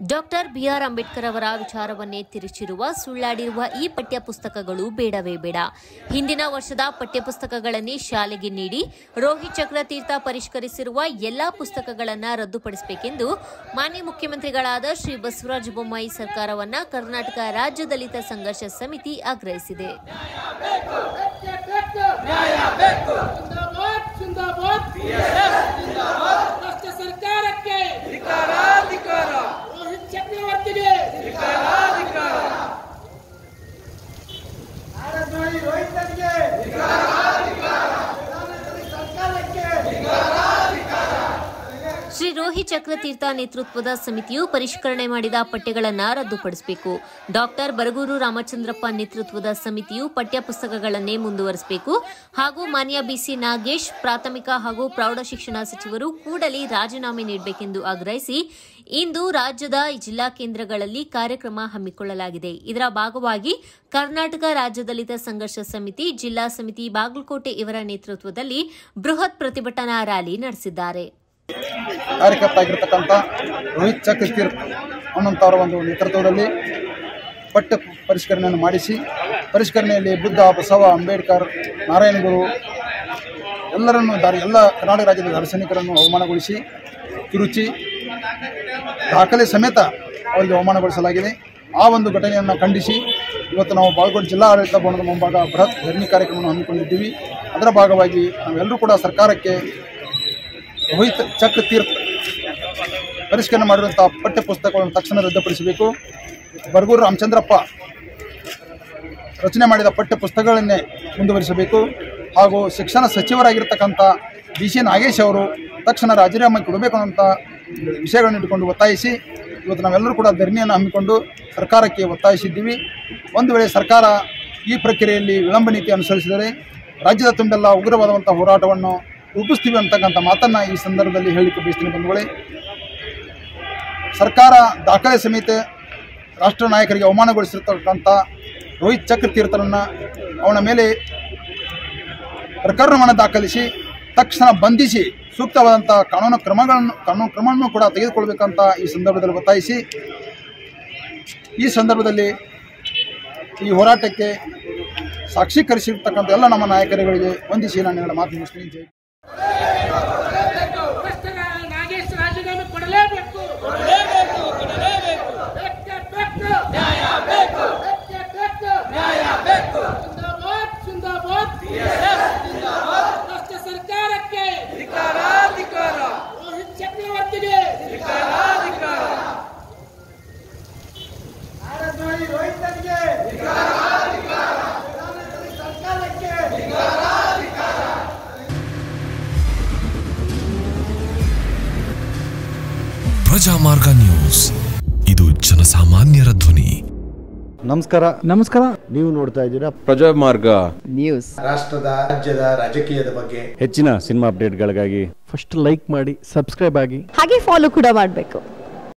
doctor B R Ambedkar ಅವರ ವಿಚಾರವನ್ನೇ ತಿರುಚಿರುವ ಸುಳ್ಳಾಡಿರುವ ಈ ಪಠ್ಯ ಪುಸ್ತಕಗಳು ಬೇಡವೇ ಬೇಡ ಹಿಂದಿನ ವರ್ಷದ ಪಠ್ಯಪುಸ್ತಕಗಳನ್ನೇ ಶಾಲೆಗೆ ನೀಡಿ ರೋಹಿತ್ ಚಕ್ರತೀರ್ಥ ಪರಿಷ್ಕರಿಸಿರುವ ಎಲ್ಲಾ ಪುಸ್ತಕಗಳನ್ನು ರದ್ದುಪಡಿಸಬೇಕೆಂದು ಮಾನ್ಯ ಮುಖ್ಯಮಂತ್ರಿಗಳಾದ ಶ್ರೀ ಬಸವರಾಜ ಬೊಮ್ಮಾಯಿ ಸರ್ಕಾರವನ್ನ ಕರ್ನಾಟಕ ರಾಜ್ಯ ದಲಿತ ಸಂಘರ್ಷ ಸಮಿತಿ ಆಗ್ರಹಿಸಿದೆ ಜಿಂದಾಬಾದ್ ಜಿಂದಾಬಾದ್ ರಾಷ್ಟ್ರ ಸರ್ಕಾರಕ್ಕೆ ರೋಹಿತ್ ಚಕ್ರವರ್ತಿಗೆ ಶ್ರೀ ರೋಹಿತ್ ಚಕ್ರತೀರ್ಥ ನೇತೃತ್ವದ ಸಮಿತಿಯು ಪರಿಷ್ಕರಣೆ ಮಾಡಿದ ಪಠ್ಯಗಳನ್ನು ರದ್ದುಪಡಿಸಬೇಕು ಡಾಕ್ಟರ್ ಬರಗೂರು ರಾಮಚಂದ್ರಪ್ಪ ನೇತೃತ್ವದ ಸಮಿತಿಯು ಪಠ್ಯ ಪುಸ್ತಕಗಳನ್ನೇ ಮುಂದುವರಿಸಬೇಕು ಹಾಗೂ ಮಾನ್ಯ ಬಿಸಿ ನಾಗೇಶ್ ಪ್ರಾಥಮಿಕ ಹಾಗೂ ಪ್ರೌಢಶಿಕ್ಷಣ ಸಚಿವರು ಕೂಡಲೇ ರಾಜೀನಾಮೆ ನೀಡಬೇಕೆಂದು ಆಗ್ರಹಿಸಿ ಇಂದು ರಾಜ್ಯದ ಜಿಲ್ಲಾ ಕೇಂದ್ರಗಳಲ್ಲಿ ಕಾರ್ಯಕ್ರಮ ಹಮ್ಮಿಕೊಳ್ಳಲಾಗಿದೆ ಇದರ ಭಾಗವಾಗಿ ಕರ್ನಾಟಕ ರಾಜ್ಯ ದಲಿತ ಸಂಘರ್ಷ ಸಮಿತಿ ಜಿಲ್ಲಾ ಸಮಿತಿ ಬಾಗಲಕೋಟೆ ಇವರ ನೇತೃತ್ವದಲ್ಲಿ ಬೃಹತ್ ಪ್ರತಿಭಟನಾ ರ್ಯಾಲಿ ನಡೆಸಿದ್ದಾರೆ ಕಾರ್ಯಕರ್ತ ರೋಹಿತ್ ಚಕ್ರತೀರ್ಥ ಅನ್ನೋಂಥವರ ಒಂದು ನೇತೃತ್ವದಲ್ಲಿ ಪಠ್ಯ ಪರಿಷ್ಕರಣೆಯನ್ನು ಮಾಡಿಸಿ ಪರಿಷ್ಕರಣೆಯಲ್ಲಿ ಬುದ್ಧ ಬಸವ ಅಂಬೇಡ್ಕರ್ ನಾರಾಯಣಗುರು ಎಲ್ಲರನ್ನು ದಾರಿ ಎಲ್ಲ ಕರ್ನಾಟಕ ರಾಜ್ಯದ ದಾರ್ಶನಿಕರನ್ನು ಅವಮಾನಗೊಳಿಸಿ ತಿರುಚಿ ದಾಖಲೆ ಸಮೇತ ಅವರಿಗೆ ಅವಮಾನಗೊಳಿಸಲಾಗಿದೆ ಆ ಒಂದು ಘಟನೆಯನ್ನು ಖಂಡಿಸಿ ಇವತ್ತು ನಾವು ಬಾಗಲಕೋಟೆ ಜಿಲ್ಲಾ ಆಡಳಿತ ಭವನದ ಮುಂಭಾಗ ಬೃಹತ್ ಧರಣಿ ಕಾರ್ಯಕ್ರಮವನ್ನು ಹಮ್ಮಿಕೊಂಡಿದ್ದೀವಿ ಅದರ ಭಾಗವಾಗಿ ನಾವೆಲ್ಲರೂ ಕೂಡ ಸರ್ಕಾರಕ್ಕೆ ರೋಹಿತ್ ಚಕ್ರತೀರ್ಥ ಪರಿಷ್ಕರಣೆ ಮಾಡಿರುವಂಥ ಪಠ್ಯ ಪುಸ್ತಕಗಳನ್ನು ತಕ್ಷಣ ರದ್ದುಪಡಿಸಬೇಕು ಬರಗೂರು ರಾಮಚಂದ್ರಪ್ಪ ರಚನೆ ಮಾಡಿದ ಪಠ್ಯ ಪುಸ್ತಕಗಳನ್ನೇ ಮುಂದುವರಿಸಬೇಕು ಹಾಗೂ ಶಿಕ್ಷಣ ಸಚಿವರಾಗಿರ್ತಕ್ಕಂಥ ಬಿ ಸಿ ನಾಗೇಶ್ ಅವರು ತಕ್ಷಣ ರಾಜೀನಾಮೆ ಕೊಡಬೇಕು ಅಂತ ವಿಷಯಗಳನ್ನು ಇಟ್ಟುಕೊಂಡು ಒತ್ತಾಯಿಸಿ ಇವತ್ತು ನಾವೆಲ್ಲರೂ ಕೂಡ ಧರಣಿಯನ್ನು ಹಮ್ಮಿಕೊಂಡು ಸರ್ಕಾರಕ್ಕೆ ಒತ್ತಾಯಿಸಿದ್ದೀವಿ ಒಂದು ವೇಳೆ ಸರ್ಕಾರ ಈ ಪ್ರಕ್ರಿಯೆಯಲ್ಲಿ ವಿಳಂಬ ನೀತಿ ಅನುಸರಿಸಿದರೆ ರಾಜ್ಯದ ತುಂಬೆಲ್ಲ ಉಗ್ರವಾದಂಥ ಹೋರಾಟವನ್ನು ರೂಪಿಸ್ತೀವಿ ಅಂತಕ್ಕಂಥ ಮಾತನ್ನು ಈ ಸಂದರ್ಭದಲ್ಲಿ ಹೇಳಲಿಕ್ಕೆ ಬಯಸ್ತೀನಿ ಬಂಧುಗಳೇ ಸರ್ಕಾರ ದಾಖಲೆ ಸಮೇತ ರಾಷ್ಟ್ರ ನಾಯಕರಿಗೆ ಅವಮಾನಗೊಳಿಸಿರ್ತಕ್ಕಂಥ ರೋಹಿತ್ ಚಕ್ರತೀರ್ಥರನ್ನು ಅವನ ಮೇಲೆ ಪ್ರಕರಣವನ್ನು ದಾಖಲಿಸಿ ತಕ್ಷಣ ಬಂಧಿಸಿ ಸೂಕ್ತವಾದಂಥ ಕಾನೂನು ಕ್ರಮಗಳನ್ನು ಕಾನೂನು ಕ್ರಮವನ್ನು ಕೂಡ ತೆಗೆದುಕೊಳ್ಬೇಕಂತ ಈ ಸಂದರ್ಭದಲ್ಲಿ ಒತ್ತಾಯಿಸಿ ಈ ಸಂದರ್ಭದಲ್ಲಿ ಈ ಹೋರಾಟಕ್ಕೆ ಸಾಕ್ಷೀಕರಿಸಿರ್ತಕ್ಕಂಥ ಎಲ್ಲ ನಮ್ಮ ನಾಯಕರುಗಳಿಗೆ ವಂದಿಸಿ ನಾನು ನನ್ನ ಮಾತು ಮುಗಿಸ್ತೀನಿ ಜೈ ಭ್ರಷ್ಟರ ನಾಗೇಶ್ ರಾಜೀನಾಮೆ ಕೊಡಲೇಬೇಕು ಕೊಡಲೇಬೇಕು ಕೊಡಲೇಬೇಕು ನ್ಯಾಯ ಬೇಕು ನ್ಯಾಯ ಬೇಕು ಜಿಂದಾಬಾದ್ ಜಿಂದಾಬಾದ್ ರಾಷ್ಟ್ರ ಸರ್ಕಾರಕ್ಕೆ ರೋಹಿತ್ ಚಕ್ರವರ್ತಿಗೆ ಪ್ರಜಾಮಾರ್ಗ ನ್ಯೂಸ್ ಇದು ಜನಸಾಮಾನ್ಯರ ಧ್ವನಿ ನಮಸ್ಕಾರ ನಮಸ್ಕಾರ ನೀವು ನೋಡ್ತಾ ಇದ್ದೀರಾ ಪ್ರಜಾಮಾರ್ಗ ನ್ಯೂಸ್ ರಾಷ್ಟ್ರದ ರಾಜ್ಯದ ರಾಜಕೀಯದ ಬಗ್ಗೆ ಹೆಚ್ಚಿನ ಸಿನಿಮಾ ಅಪ್ಡೇಟ್ಗಳಿಗಾಗಿ ಫಸ್ಟ್ ಲೈಕ್ ಮಾಡಿ ಸಬ್ಸ್ಕ್ರೈಬ್ ಆಗಿ ಹಾಗೆ ಫಾಲೋ ಕೂಡ ಮಾಡಬೇಕು